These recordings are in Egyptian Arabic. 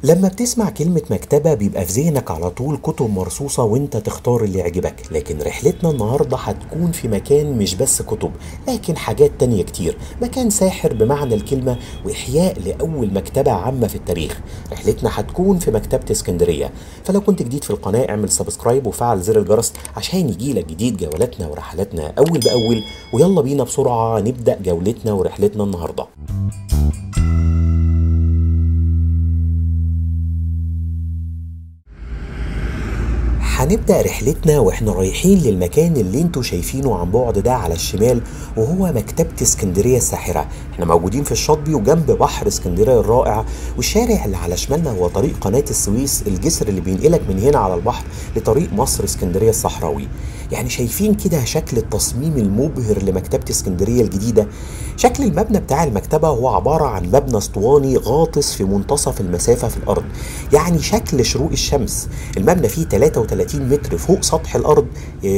لما بتسمع كلمة مكتبة بيبقى في ذهنك على طول كتب مرصوصة وانت تختار اللي يعجبك لكن رحلتنا النهاردة هتكون في مكان مش بس كتب لكن حاجات تانية كتير مكان ساحر بمعنى الكلمة وإحياء لأول مكتبة عامة في التاريخ رحلتنا هتكون في مكتبة اسكندرية فلو كنت جديد في القناة اعمل سبسكرايب وفعل زر الجرس عشان يجيلك جديد جولاتنا ورحلاتنا أول بأول ويلا بينا بسرعة نبدأ جولتنا ورحلتنا النهارده هنبدأ رحلتنا واحنا رايحين للمكان اللي انتوا شايفينه عن بعد ده على الشمال وهو مكتبة اسكندرية الساحرة احنا موجودين في الشاطبي وجنب بحر اسكندرية الرائع والشارع اللي على شمالنا هو طريق قناة السويس الجسر اللي بينقلك من هنا على البحر لطريق مصر اسكندرية الصحراوي يعني شايفين كده شكل التصميم المبهر لمكتبة اسكندرية الجديدة شكل المبنى بتاع المكتبة هو عبارة عن مبنى اسطواني غاطس في منتصف المسافة في الأرض يعني شكل شروق الشمس المبنى فيه 33 متر فوق سطح الأرض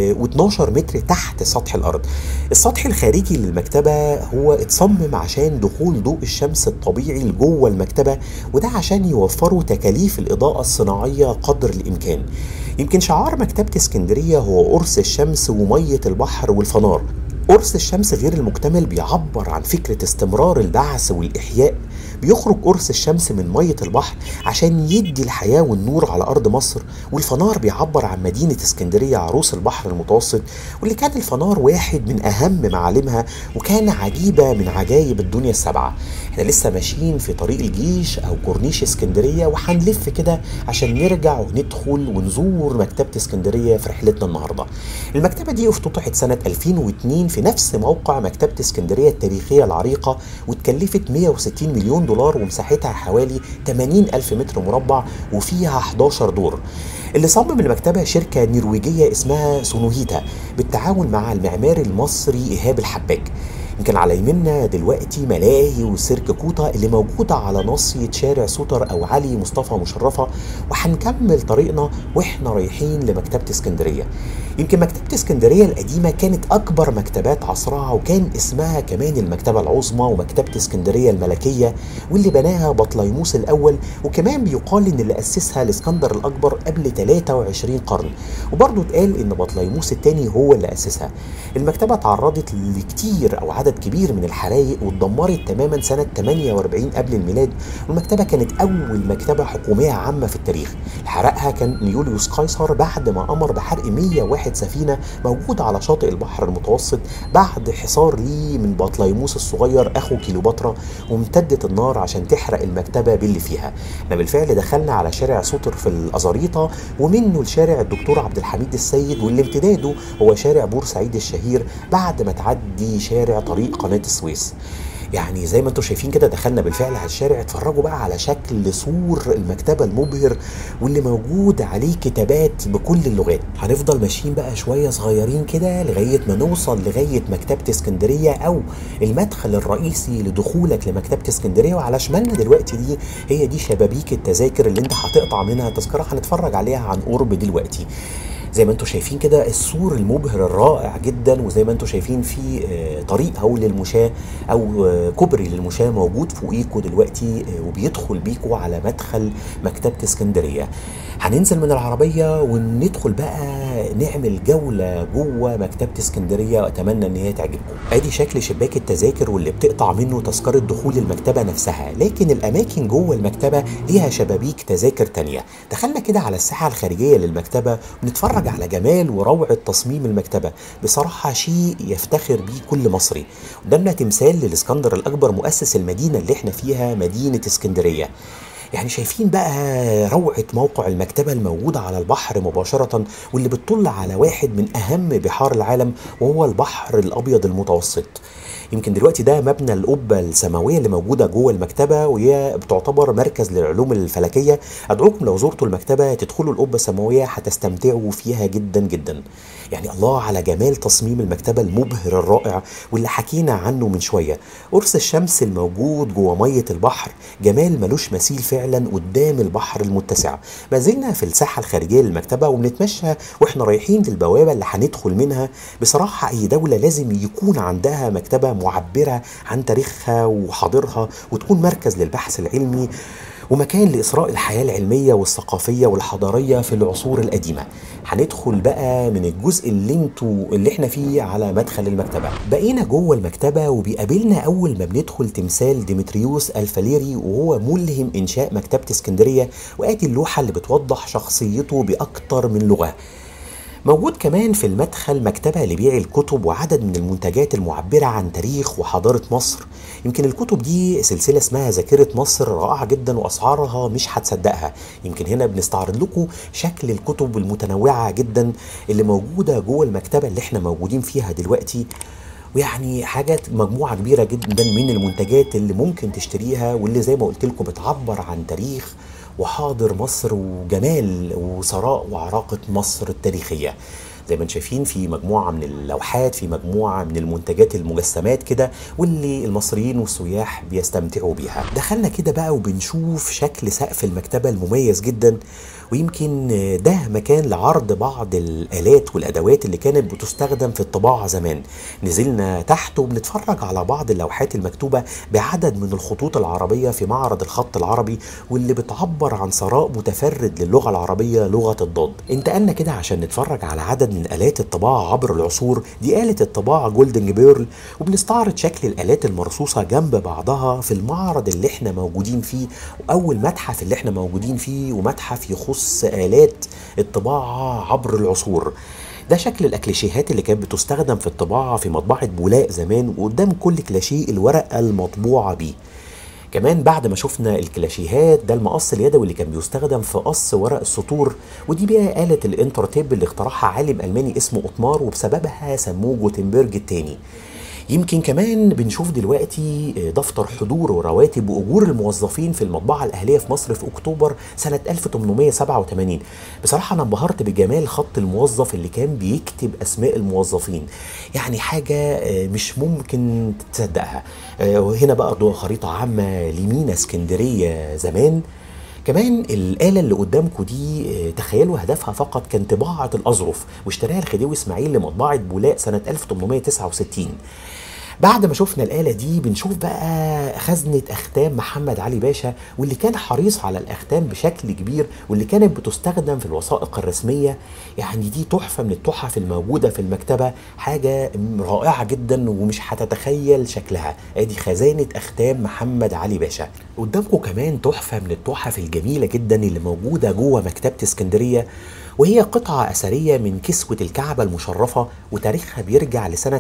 و12 متر تحت سطح الأرض السطح الخارجي للمكتبة هو اتصمم عشان دخول ضوء الشمس الطبيعي لجوه المكتبة وده عشان يوفروا تكاليف الإضاءة الصناعية قدر الإمكان يمكن شعار مكتبة اسكندرية هو قرص الشمس ومية البحر والفنار قرص الشمس غير المكتمل بيعبر عن فكرة استمرار البعث والإحياء بيخرج قرص الشمس من مية البحر عشان يدي الحياة والنور على أرض مصر والفنار بيعبر عن مدينة اسكندرية عروس البحر المتوسط واللي كان الفنار واحد من أهم معالمها وكان عجيبة من عجائب الدنيا السبعة احنا لسه ماشيين في طريق الجيش أو كورنيش اسكندرية وهنلف كده عشان نرجع وندخل ونزور مكتبة اسكندرية في رحلتنا النهاردة المكتبة دي افتتحت سنة 2002 في نفس موقع مكتبة اسكندرية التاريخية العريقة واتكلفت 160 مليون دولار ومساحتها حوالي 80 ألف متر مربع وفيها 11 دور اللي صمم المكتبة شركة نرويجية اسمها سونوهيتا بالتعاون مع المعماري المصري إيهاب الحباج يمكن على يمنا دلوقتي ملاهي وسيرك كوتا اللي موجودة على ناصية شارع سوتر أو علي مصطفى مشرفة وهنكمل طريقنا وإحنا رايحين لمكتبة اسكندرية يمكن مكتبة اسكندرية القديمة كانت أكبر مكتبات عصرها وكان اسمها كمان المكتبة العظمى ومكتبة اسكندرية الملكية واللي بناها بطليموس الأول وكمان بيقال إن اللي أسسها الإسكندر الأكبر قبل 23 قرن وبرضه اتقال إن بطليموس الثاني هو اللي أسسها المكتبة تعرضت لكتير أو عدد كبير من الحرائق واتدمرت تماما سنة 48 قبل الميلاد والمكتبة كانت أول مكتبة حكومية عامة في التاريخ حرقها كان يوليوس قيصر بعد ما أمر بحرق 101 سفينة موجودة على شاطئ البحر المتوسط بعد حصار ليه من بطليموس الصغير أخو كيلوباترا وامتدت النار عشان تحرق المكتبة باللي فيها احنا بالفعل دخلنا على شارع سوتر في الأزاريطة ومنه لشارع الدكتور عبد الحميد السيد واللي امتداده هو شارع بورسعيد الشهير بعد ما تعدي شارع طريق قناة السويس يعني زي ما انتم شايفين كده دخلنا بالفعل على الشارع اتفرجوا بقى على شكل سور المكتبه المبهر واللي موجود عليه كتابات بكل اللغات هنفضل ماشيين بقى شويه صغيرين كده لغايه ما نوصل لغايه مكتبه اسكندريه او المدخل الرئيسي لدخولك لمكتبه اسكندريه وعلى شمالنا دلوقتي دي هي دي شبابيك التذاكر اللي انت هتقطع منها تذكره هنتفرج عليها عن قرب دلوقتي زي ما انتم شايفين كده السور المبهر الرائع جدا وزي ما انتم شايفين في طريق اهو للمشاة او كوبري للمشاة موجود فوقيكوا دلوقتي وبيدخل بيكوا على مدخل مكتبة اسكندرية هننزل من العربية وندخل بقى نعمل جولة جوه مكتبة اسكندرية واتمنى ان هي تعجبكم ادي شكل شباك التذاكر واللي بتقطع منه تذكرة دخول المكتبة نفسها لكن الاماكن جوه المكتبة ليها شبابيك تذاكر تانية دخلنا كده على الساحة الخارجية للمكتبة ونتفرج على جمال وروعة تصميم المكتبة بصراحة شيء يفتخر بيه كل مصري قدامنا تمثال للإسكندر الأكبر مؤسس المدينة اللي احنا فيها مدينة اسكندرية يعني شايفين بقى روعة موقع المكتبة الموجودة على البحر مباشرة واللي بتطل على واحد من أهم بحار العالم وهو البحر الأبيض المتوسط يمكن دلوقتي ده مبنى القبة السماوية اللي موجودة جوه المكتبة وهي بتعتبر مركز للعلوم الفلكية أدعوكم لو زرتوا المكتبة تدخلوا القبة السماوية هتستمتعوا فيها جدا جدا يعني الله على جمال تصميم المكتبة المبهر الرائع واللي حكينا عنه من شوية قرص الشمس الموجود جوه مية البحر جمال ملوش مثيل فعلا قدام البحر المتسع ما زلنا في الساحة الخارجية للمكتبة وبنتمشى واحنا رايحين للبوابة اللي هندخل منها بصراحة أي دولة لازم يكون عندها مكتبة معبرة عن تاريخها وحاضرها وتكون مركز للبحث العلمي ومكان لإثراء الحياة العلمية والثقافية والحضارية في العصور القديمة هندخل بقى من الجزء اللي انتوا اللي احنا فيه على مدخل المكتبة بقينا جوه المكتبة وبيقابلنا أول ما بندخل تمثال ديمتريوس الفاليري وهو ملهم إنشاء مكتبة اسكندرية وآدي اللوحة اللي بتوضح شخصيته بأكتر من لغة موجود كمان في المدخل مكتبة لبيع الكتب وعدد من المنتجات المعبرة عن تاريخ وحضارة مصر يمكن الكتب دي سلسلة اسمها ذاكرة مصر رائعة جدا وأسعارها مش هتصدقها يمكن هنا بنستعرض لكم شكل الكتب المتنوعة جدا اللي موجودة جوه المكتبة اللي احنا موجودين فيها دلوقتي ويعني حاجات مجموعة كبيرة جدا من المنتجات اللي ممكن تشتريها واللي زي ما قلت لكم بتعبر عن تاريخ وحاضر مصر وجمال وثراء وعراقة مصر التاريخية زي ما انتم شايفين في مجموعة من اللوحات في مجموعة من المنتجات المجسمات كده واللي المصريين والسياح بيستمتعوا بيها دخلنا كده بقى وبنشوف شكل سقف المكتبة المميز جدا ويمكن ده مكان لعرض بعض الآلات والأدوات اللي كانت بتستخدم في الطباعة زمان نزلنا تحت وبنتفرج على بعض اللوحات المكتوبة بعدد من الخطوط العربية في معرض الخط العربي واللي بتعبر عن ثراء متفرد للغة العربية لغة الضاد انتقلنا كده عشان نتفرج على عدد من آلات الطباعة عبر العصور دي آلة الطباعة جولدن بيرل وبنستعرض شكل الآلات المرصوصة جنب بعضها في المعرض اللي احنا موجودين فيه وأول متحف اللي احنا موجودين فيه ومتحف يخص آلات الطباعة عبر العصور ده شكل الأكليشيهات اللي كانت بتستخدم في الطباعة في مطبعة بولاق زمان وقدام كل كلاشيه الورقة المطبوعة بيه كمان بعد ما شفنا الكلاشيهات ده المقص اليدوي اللي كان بيستخدم في قص ورق السطور ودي بقى آلة الانترتيب اللي اخترعها عالم ألماني اسمه أوتمار وبسببها سموه جوتنبرج الثاني يمكن كمان بنشوف دلوقتي دفتر حضور ورواتب واجور الموظفين في المطبعه الاهليه في مصر في اكتوبر سنه 1887 بصراحه انا انبهرت بجمال خط الموظف اللي كان بيكتب اسماء الموظفين يعني حاجه مش ممكن تصدقها وهنا بقى خريطه عامه لمينا اسكندريه زمان كمان الآلة اللي قدامكم دي تخيلوا هدفها فقط كان طباعة الأظرف واشتراها الخديوي إسماعيل لمطبعة بولاق سنة 1869 بعد ما شفنا الآلة دي بنشوف بقى خزنة أختام محمد علي باشا واللي كان حريص على الأختام بشكل كبير واللي كانت بتستخدم في الوثائق الرسمية يعني دي تحفة من التحف الموجودة في المكتبة حاجة رائعة جدا ومش هتتخيل شكلها ادي خزانة أختام محمد علي باشا قدامكم كمان تحفة من التحف الجميلة جدا اللي موجودة جوه مكتبة اسكندرية وهي قطعة أثرية من كسوة الكعبة المشرفة وتاريخها بيرجع لسنة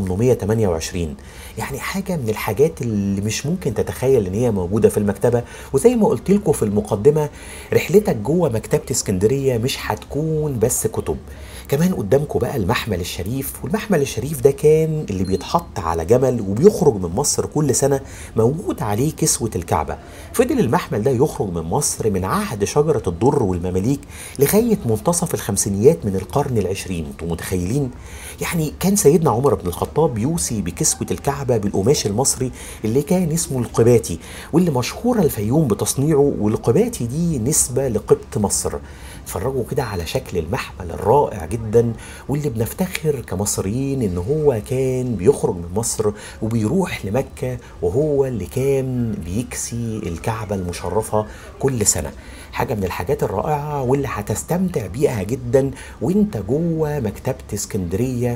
1828 يعني حاجة من الحاجات اللي مش ممكن تتخيل إن هي موجودة في المكتبة وزي ما قلت لكم في المقدمة رحلتك جوه مكتبة اسكندرية مش هتكون بس كتب كمان قدامكم بقى المحمل الشريف والمحمل الشريف ده كان اللي بيتحط على جمل وبيخرج من مصر كل سنة موجود عليه كسوة الكعبة فضل المحمل ده يخرج من مصر من عهد شجرة الضر والمماليك لغاية منتصف الخمسينيات من القرن العشرين انتوا متخيلين يعني كان سيدنا عمر بن الخطاب يوصي بكسوة الكعبة بالقماش المصري اللي كان اسمه القباتي واللي مشهورة الفيوم بتصنيعه والقباتي دي نسبة لقبط مصر اتفرجوا كده على شكل المحمل الرائع جدا واللي بنفتخر كمصريين ان هو كان بيخرج من مصر وبيروح لمكة وهو اللي كان بيكسي الكعبة المشرفة كل سنة حاجة من الحاجات الرائعة واللي هتستمتع بيها جدا وانت جوه مكتبة اسكندرية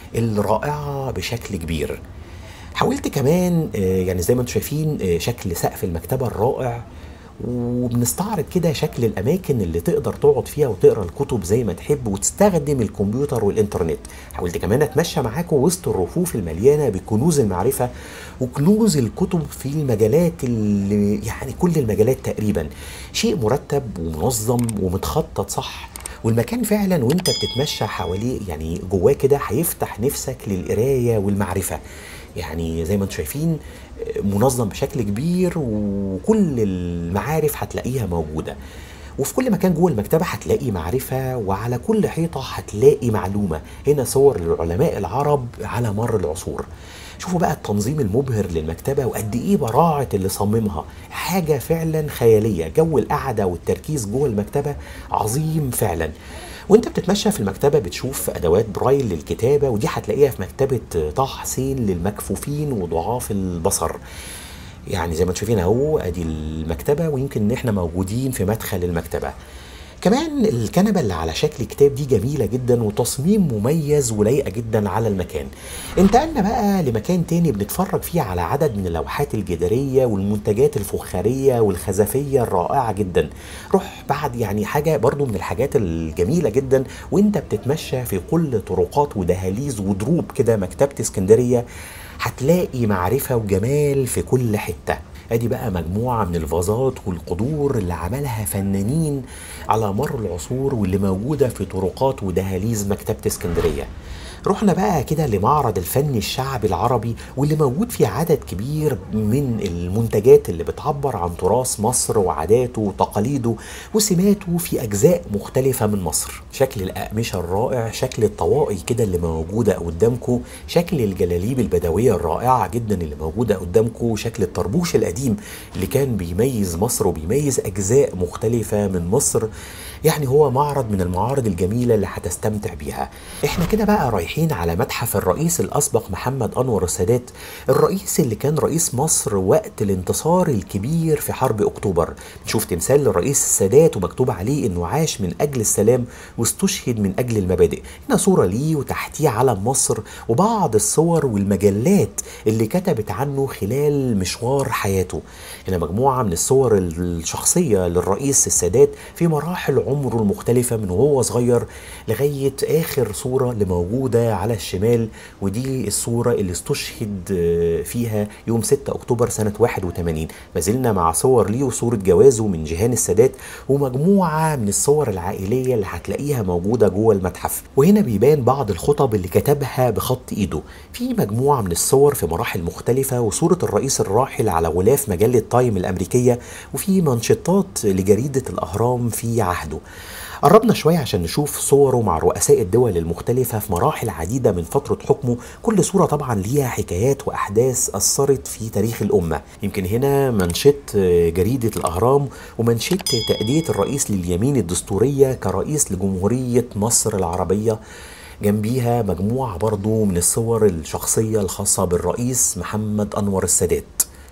الرائعة بشكل كبير حاولت كمان يعني زي ما انتم شايفين شكل سقف المكتبة الرائع وبنستعرض كده شكل الاماكن اللي تقدر تقعد فيها وتقرا الكتب زي ما تحب وتستخدم الكمبيوتر والانترنت حاولت كمان اتمشى معاكم وسط الرفوف المليانه بكنوز المعرفه وكنوز الكتب في المجالات اللي يعني كل المجالات تقريبا شيء مرتب ومنظم ومتخطط صح والمكان فعلا وانت بتتمشى حواليه يعني جواه كده هيفتح نفسك للقرايه والمعرفه يعني زي ما انتم شايفين منظم بشكل كبير وكل المعارف هتلاقيها موجوده وفي كل مكان جوه المكتبه هتلاقي معرفه وعلى كل حيطه هتلاقي معلومه هنا صور للعلماء العرب على مر العصور شوفوا بقى التنظيم المبهر للمكتبة وقد إيه براعة اللي صممها حاجة فعلا خيالية جو القعدة والتركيز جوه المكتبة عظيم فعلا وانت بتتمشى في المكتبه بتشوف ادوات برايل للكتابه ودي هتلاقيها في مكتبه طه حسين للمكفوفين وضعاف البصر يعني زي ما انتم شايفين اهو ادي المكتبه ويمكن ان احنا موجودين في مدخل المكتبه كمان الكنبة اللي على شكل كتاب دي جميلة جدا وتصميم مميز ولايقة جدا على المكان انتقلنا بقى لمكان تاني بنتفرج فيه على عدد من اللوحات الجدارية والمنتجات الفخارية والخزفية الرائعة جدا روح بعد يعني حاجة برضو من الحاجات الجميلة جدا وانت بتتمشى في كل طرقات ودهاليز ودروب كده مكتبة اسكندرية هتلاقي معرفة وجمال في كل حتة ادي بقى مجموعة من الفازات والقدور اللي عملها فنانين على مر العصور واللي موجودة في طرقات ودهاليز مكتبة اسكندرية رحنا بقى كده لمعرض الفن الشعبي العربي واللي موجود فيه عدد كبير من المنتجات اللي بتعبر عن تراث مصر وعاداته وتقاليده وسماته في أجزاء مختلفة من مصر شكل الأقمشة الرائع شكل الطواقي كده اللي موجودة قدامكم شكل الجلاليب البدوية الرائعة جدا اللي موجودة قدامكم شكل الطربوش القديم اللي كان بيميز مصر وبيميز أجزاء مختلفة من مصر يعني هو معرض من المعارض الجميلة اللي هتستمتع بيها احنا كده بقى رايحين على متحف الرئيس الأسبق محمد أنور السادات الرئيس اللي كان رئيس مصر وقت الانتصار الكبير في حرب أكتوبر نشوف تمثال للرئيس السادات ومكتوب عليه انه عاش من أجل السلام واستشهد من أجل المبادئ هنا صورة ليه وتحتيه علم مصر وبعض الصور والمجلات اللي كتبت عنه خلال مشوار حياته هنا مجموعة من الصور الشخصية للرئيس السادات في مراحل عمره المختلفة من وهو صغير لغاية آخر صورة اللي موجودة على الشمال ودي الصورة اللي استشهد فيها يوم 6 أكتوبر سنة 81 ما زلنا مع صور ليه وصورة جوازه من جيهان السادات ومجموعة من الصور العائلية اللي هتلاقيها موجودة جوه المتحف وهنا بيبان بعض الخطب اللي كتبها بخط إيده في مجموعة من الصور في مراحل مختلفة وصورة الرئيس الراحل على غلاف مجلة تايم الأمريكية وفي منشطات لجريدة الأهرام في عهده قربنا شوية عشان نشوف صوره مع رؤساء الدول المختلفة في مراحل عديدة من فترة حكمه كل صورة طبعا ليها حكايات وأحداث أثرت في تاريخ الأمة يمكن هنا منشط جريدة الأهرام ومنشط تأدية الرئيس لليمين الدستورية كرئيس لجمهورية مصر العربية جنبيها مجموعة برضو من الصور الشخصية الخاصة بالرئيس محمد أنور السادات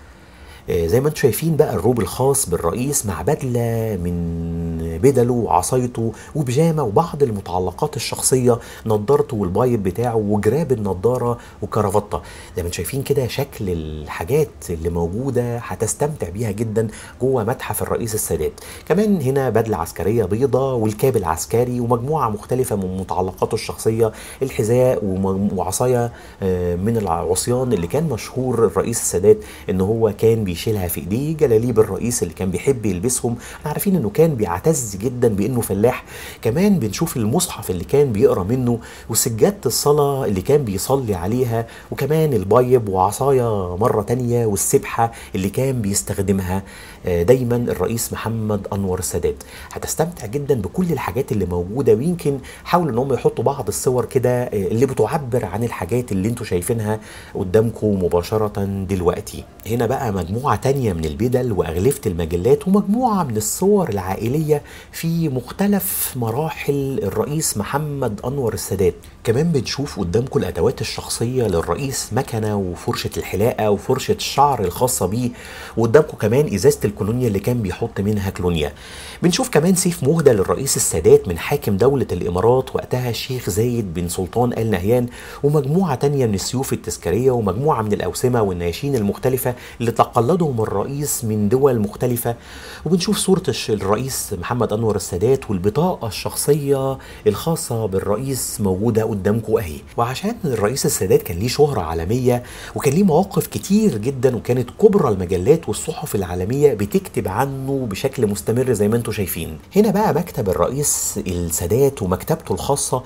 زي ما انتم شايفين بقى الروب الخاص بالرئيس مع بدله من بدله وعصايته وبيجامه وبعض المتعلقات الشخصيه نضارته والبايب بتاعه وجراب النضاره وكرافته زي ما انتم شايفين كده شكل الحاجات اللي موجوده هتستمتع بيها جدا جوه متحف الرئيس السادات كمان هنا بدله عسكريه بيضه والكاب العسكري ومجموعه مختلفه من متعلقاته الشخصيه الحذاء وعصايه من العصيان اللي كان مشهور الرئيس السادات ان هو كان بيشيلها في ايديه جلاليب الرئيس اللي كان بيحب يلبسهم احنا عارفين انه كان بيعتز جدا بانه فلاح كمان بنشوف المصحف اللي كان بيقرا منه وسجاده الصلاه اللي كان بيصلي عليها وكمان البايب وعصايه مره تانية والسبحه اللي كان بيستخدمها دايما الرئيس محمد انور السادات هتستمتع جدا بكل الحاجات اللي موجوده ويمكن حاولوا ان هم يحطوا بعض الصور كده اللي بتعبر عن الحاجات اللي انتم شايفينها قدامكم مباشره دلوقتي هنا بقى مجموعه تانية من البدل واغلفه المجلات ومجموعه من الصور العائليه في مختلف مراحل الرئيس محمد انور السادات كمان بنشوف قدامكم الادوات الشخصيه للرئيس مكنه وفرشه الحلاقه وفرشه الشعر الخاصه بيه وقدامكم كمان ازازه الكولونيا اللي كان بيحط منها كلونيا بنشوف كمان سيف مهدى للرئيس السادات من حاكم دولة الإمارات وقتها الشيخ زايد بن سلطان آل نهيان ومجموعة تانية من السيوف التذكارية ومجموعة من الأوسمة والنياشين المختلفة اللي تقلدهم الرئيس من دول مختلفة وبنشوف صورة الرئيس محمد أنور السادات والبطاقة الشخصية الخاصة بالرئيس موجودة قدامكم أهي وعشان الرئيس السادات كان ليه شهرة عالمية وكان ليه مواقف كتير جدا وكانت كبرى المجلات والصحف العالمية بتكتب عنه بشكل مستمر زي ما انتم شايفين هنا بقى مكتب الرئيس السادات ومكتبته الخاصة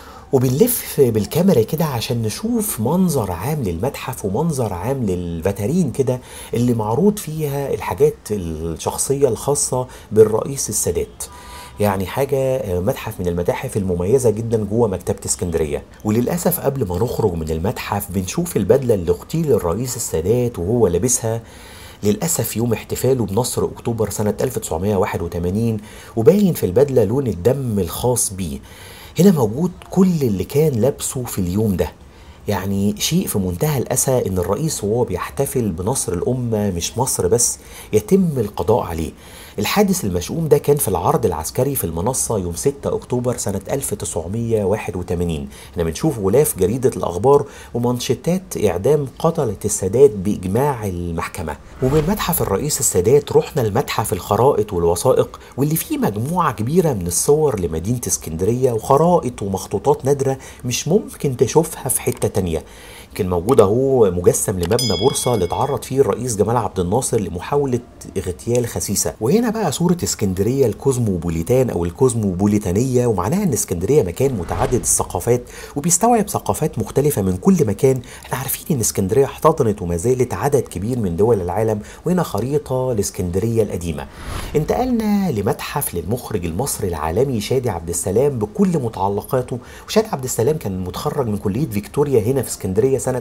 وبنلف بالكاميرا كده عشان نشوف منظر عام للمتحف ومنظر عام للفاترين كده اللي معروض فيها الحاجات الشخصية الخاصة بالرئيس السادات يعني حاجة متحف من المتاحف المميزة جدا جوه مكتبة اسكندرية وللأسف قبل ما نخرج من المتحف بنشوف البدلة اللي اغتيل الرئيس السادات وهو لابسها للأسف يوم احتفاله بنصر أكتوبر سنة 1981 وباين في البدلة لون الدم الخاص بيه هنا موجود كل اللي كان لابسه في اليوم ده يعني شيء في منتهى الأسى إن الرئيس وهو بيحتفل بنصر الأمة مش مصر بس يتم القضاء عليه الحادث المشؤوم ده كان في العرض العسكري في المنصة يوم 6 أكتوبر سنة 1981 احنا بنشوف غلاف جريدة الأخبار ومانشيتات إعدام قتلة السادات بإجماع المحكمة ومن متحف الرئيس السادات رحنا لمتحف الخرائط والوثائق واللي فيه مجموعة كبيرة من الصور لمدينة اسكندرية وخرائط ومخطوطات نادرة مش ممكن تشوفها في حتة تانية كان موجود اهو مجسم لمبنى بورصه اللي اتعرض فيه الرئيس جمال عبد الناصر لمحاوله اغتيال خسيسه وهنا بقى صوره اسكندريه الكوزموبوليتان او الكوزموبوليتانيه ومعناها ان اسكندريه مكان متعدد الثقافات وبيستوعب ثقافات مختلفه من كل مكان احنا عارفين ان اسكندريه احتضنت وما زالت عدد كبير من دول العالم وهنا خريطه لاسكندريه القديمه انتقلنا لمتحف للمخرج المصري العالمي شادي عبد السلام بكل متعلقاته وشادي عبد السلام كان متخرج من كليه فيكتوريا هنا في اسكندريه سنة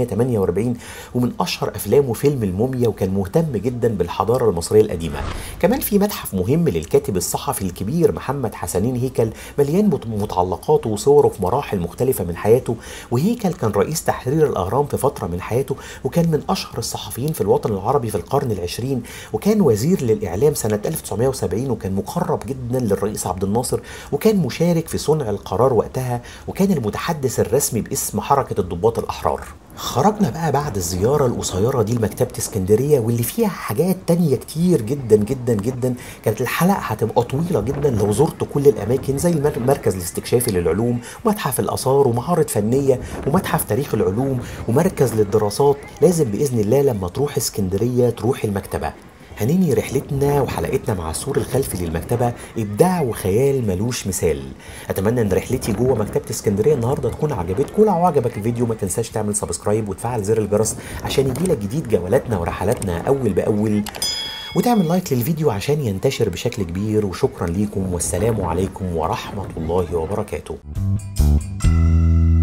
1948 ومن أشهر أفلامه فيلم الموميا وكان مهتم جدا بالحضارة المصرية القديمة كمان في متحف مهم للكاتب الصحفي الكبير محمد حسنين هيكل مليان متعلقاته وصوره في مراحل مختلفة من حياته وهيكل كان رئيس تحرير الأهرام في فترة من حياته وكان من أشهر الصحفيين في الوطن العربي في القرن العشرين وكان وزير للإعلام سنة 1970 وكان مقرب جدا للرئيس عبد الناصر وكان مشارك في صنع القرار وقتها وكان المتحدث الرسمي باسم حركة الضباط الأحرار خرجنا بقى بعد الزيارة القصيرة دي لمكتبة اسكندرية واللي فيها حاجات تانية كتير جدا جدا جدا كانت الحلقة هتبقى طويلة جدا لو زرت كل الأماكن زي المركز الاستكشافي للعلوم ومتحف الآثار ومعارض فنية ومتحف تاريخ العلوم ومركز للدراسات لازم بإذن الله لما تروح اسكندرية تروح المكتبة هننهي رحلتنا وحلقتنا مع السور الخلفي للمكتبة إبداع وخيال ملوش مثال أتمنى إن رحلتي جوه مكتبة اسكندرية النهاردة تكون عجبتكم لو عجبك الفيديو ما تنساش تعمل سبسكرايب وتفعل زر الجرس عشان يجيلك جديد جولاتنا ورحلاتنا أول بأول وتعمل لايك للفيديو عشان ينتشر بشكل كبير وشكرا ليكم والسلام عليكم ورحمة الله وبركاته